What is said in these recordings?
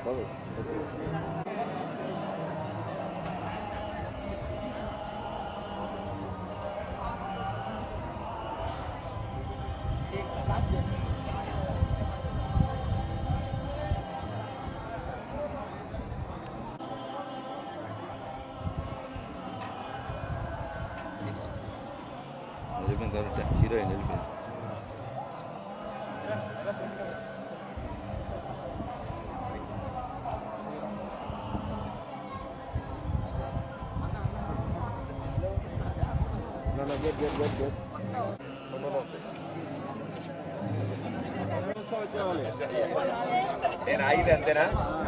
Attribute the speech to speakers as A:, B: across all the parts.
A: వెళ్ళిపోయింది correct heroine వెళ్ళిపోయింది
B: నేను ఆగితే అంతేనా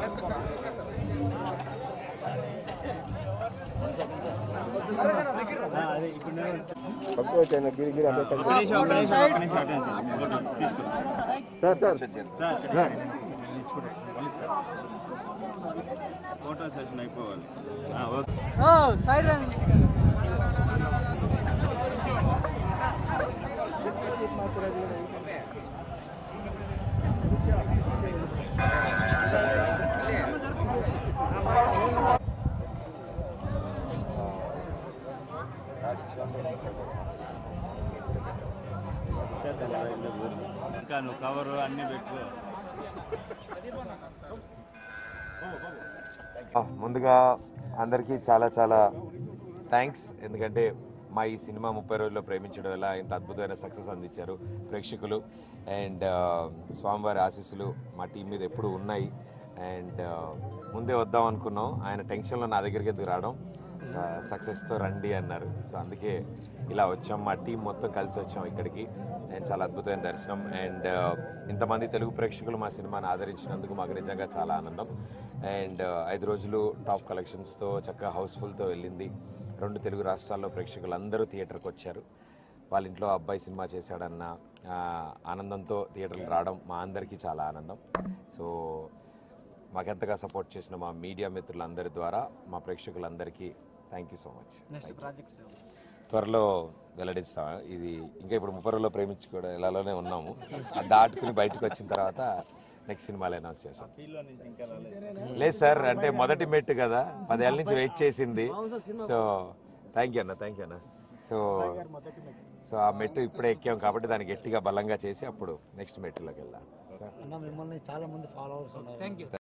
C: ఫోటో సెషన్ అయిపోవాలి ఆ, ఓకే ఇంకా నువ్వు కవరు అన్ని పెట్టుకో
B: ముందుగా అందరికీ చాలా చాలా థ్యాంక్స్ ఎందుకంటే మా ఈ సినిమా ముప్పై రోజుల్లో ప్రేమించడం వల్ల ఇంత అద్భుతమైన సక్సెస్ అందించారు ప్రేక్షకులు అండ్ స్వామివారి ఆశీస్సులు మా టీం మీద ఎప్పుడు ఉన్నాయి అండ్ ముందే వద్దాం అనుకున్నాం ఆయన టెన్షన్లో నా దగ్గరికి ఎందుకు రావడం సక్సెస్తో రండి అన్నారు సో అందుకే ఇలా వచ్చాం మా టీం మొత్తం కలిసి వచ్చాం ఇక్కడికి అండ్ చాలా అద్భుతమైన దర్శనం అండ్ ఇంతమంది తెలుగు ప్రేక్షకులు మా సినిమాని ఆదరించినందుకు మాకు నిజంగా చాలా ఆనందం అండ్ ఐదు రోజులు టాప్ కలెక్షన్స్తో చక్కగా హౌస్ఫుల్తో వెళ్ళింది రెండు తెలుగు రాష్ట్రాల్లో ప్రేక్షకులు అందరూ థియేటర్కి వచ్చారు వాళ్ళ ఇంట్లో అబ్బాయి సినిమా చేశాడన్న ఆ, ఆనందంతో థియేటర్కి రావడం మా అందరికీ చాలా ఆనందం సో మాకెంతగా సపోర్ట్ చేసిన మా మీడియా మిత్రులందరి ద్వారా మా ప్రేక్షకులందరికీ థ్యాంక్ యూ సో మచ్ త్వరలో వెల్లడిస్తాం ఇది ఇంకా ఇప్పుడు ముప్పై రోజుల్లో ప్రేమించుకోవడం ఇలాలోనే ఉన్నాము అది దాటుకుని బయటకు వచ్చిన తర్వాత నెక్స్ట్ సినిమాలు అనౌన్స్ చేస్తాం లేదు సార్ అంటే మొదటి మెట్టు కదా పదేళ్ళ నుంచి వెయిట్ చేసింది సో థ్యాంక్ యూ అన్న థ్యాంక్ యూ అన్న సో సో ఆ మెట్టు ఇప్పుడే ఎక్కాం కాబట్టి దాన్ని గట్టిగా బలంగా చేసి అప్పుడు నెక్స్ట్ మెట్టులోకి వెళ్ళాలి
D: అన్న మిమ్మల్ని చాలా మంది ఫాలోవర్స్ ఉన్నారు